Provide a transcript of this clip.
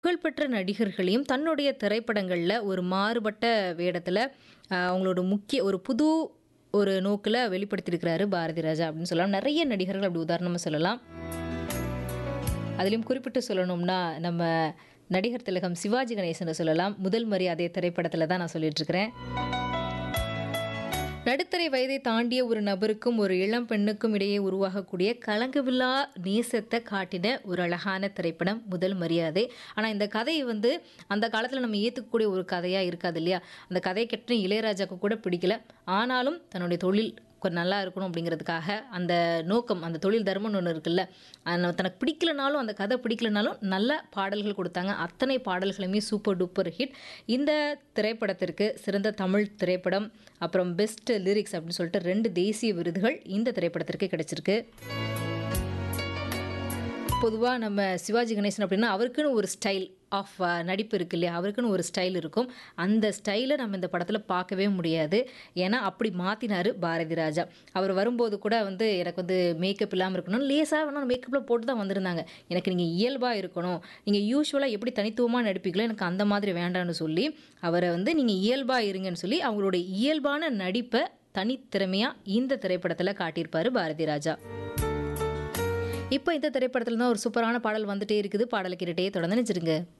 புகழ்பெற்ற நடிகர்களையும் தன்னுடைய திரைப்படங்கள்ல ஒரு மாறுபட்ட வேடத்துல அ அவங்களோட முக்கிய ஒரு புது ஒரு நோக்குல வெளிப்படுத்தியிருக்கிறாரு பாரதி ராஜா அப்படின்னு சொல்லலாம். நெறைய நடிகர்கள் அப்படி உதாரணமா சொல்லலாம். அதிலும் குறிப்பிட்டு சொல்லணும்னா, நம்ம நடிகர் திலகம் சிவாஜி கணேசன சொல்லலாம். முதல் மரியாதை திரைப்படத்துல தான் நான் சொல்லிட்டுருக்கிறேன். நடுத்தரை வயதை தாண்டிய ஒரு நபருக்கும், ஒரு இளம் பெண்ணுக்கும் இடையே உருவாகக்கூடிய கலங்கவில்லா நேசத்த காட்டின ஒரு அழகான திரைப்படம் முதல் மரியாதை. ஆனா இந்த கதை வந்து அந்த காலத்துல நம்ம ஏத்துக்கக்கூடிய ஒரு கதையா இருக்காது இல்லையா? அந்த கதைய கேட்ட இளையராஜாக்கு கூட பிடிக்கல. ஆனாலும் தன்னுடைய தொழில் கொஞ்சம் நல்லா இருக்கணும் அப்படிங்கிறதுக்காக அந்த நோக்கம், அந்த தொழில் தர்மம்னு ஒண்ணு இருக்குல்ல, அது தனக்கு பிடிக்கலனாலும் அந்த கதை பிடிக்கலனாலும் நல்ல பாடல்கள் குடுத்தாங்க. அத்தனை பாடல்களுமே சூப்பர் டூப்பர் ஹிட். இந்த திரைப்படத்திற்கு சிறந்த தமிழ் திரைப்படம், அப்புறம் பெஸ்ட் லிரிக்ஸ் அப்படின்னு சொல்லிட்டு 2 தேசிய விருதுகள் இந்த திரைப்படத்திற்கு கிடைச்சிருக்கு. பொதுவா நம்ம சிவாஜி கணேசன் அப்படின்னா, அவருக்குன்னு ஒரு ஸ்டைல் ஆஃப் நடிப்பு இருக்கு இல்லையா? அவருக்குன்னு ஒரு ஸ்டைல் இருக்கும். அந்த ஸ்டைல நம்ம இந்த படத்துல பார்க்கவே முடியாது. ஏன்னா, அப்படி மாத்தினாரு பாரதி ராஜா. அவர் வரும்போது கூட வந்து எனக்கு வந்து மேக்கப் இல்லாம இருக்கணும். லேசா வேணா மேக்கப்ல போட்டு தான் வந்திருந்தாங்க. எனக்கு நீங்க இயல்பா இருக்கணும். நீங்க யூசுவலா எப்படி தனித்துவமா நடிப்பீங்களோ, எனக்கு அந்த மாதிரி வேண்டான்னு சொல்லி, அவர வந்து நீங்க இயல்பா இருங்கன்னு சொல்லி, அவங்களுடைய இயல்பான நடிப்ப தனித்திறமையா இந்த திரைப்படத்துல காட்டியிருப்பாரு பாரதி ராஜா. இப்ப இந்த திரைப்படத்துல தான் ஒரு சூப்பரான பாடல் வந்துட்டே இருக்குது. பாடல கேட்டுட்டே தொடர்ந்து இணைஞ்சிருங்க.